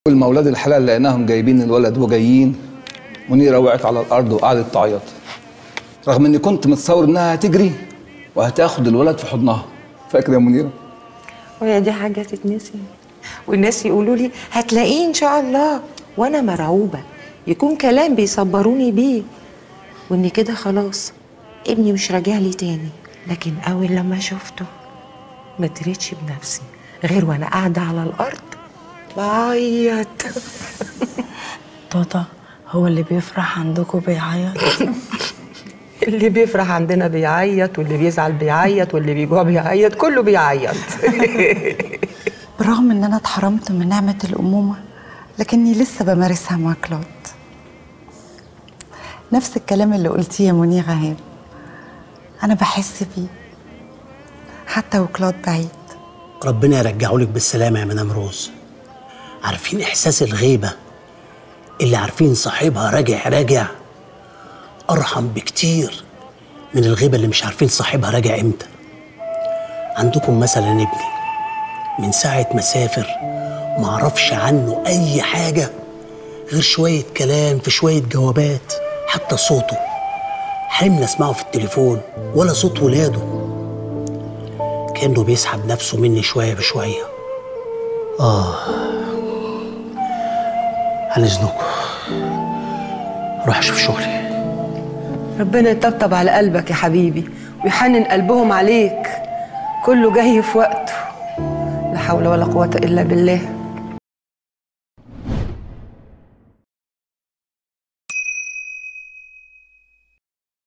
أول ما أولاد الحلال لقيناهم جايبين الولد وجايين منيرة وقعت على الأرض وقعدت تعيط رغم إني كنت متصور إنها هتجري وهتاخد الولد في حضنها فاكر يا منيرة؟ وهي دي حاجة تتنسي والناس يقولوا لي هتلاقيه إن شاء الله وأنا مرعوبة يكون كلام بيصبروني بيه وإن كده خلاص ابني مش راجع لي تاني لكن أول لما شفته ما دريتش بنفسي غير وأنا قاعدة على الأرض بعيط طاطا هو اللي بيفرح عندكم بيعيط اللي بيفرح عندنا بيعيط واللي بيزعل بيعيط واللي بيجوع بيعيط كله بيعيط بالرغم ان انا اتحرمت من نعمة الأمومة لكني لسه بمارسها مع كلود نفس الكلام اللي قلتيه يا منير غهاب انا بحس بيه حتى وكلود بعيد ربنا يرجعه لك بالسلامة يا مدام روز عارفين إحساس الغيبة اللي عارفين صاحبها راجع راجع أرحم بكتير من الغيبة اللي مش عارفين صاحبها راجع إمتى عندكم مثلا ابني من ساعة ما سافر معرفش عنه أي حاجة غير شوية كلام في شوية جوابات حتى صوته حرمنا اسمعه في التليفون ولا صوت ولاده كأنه بيسحب نفسه مني شوية بشوية آه عن إذنكم روح أشوف شغلي ربنا يطبطب على قلبك يا حبيبي ويحنن قلبهم عليك كله جاي في وقته لا حول ولا قوة إلا بالله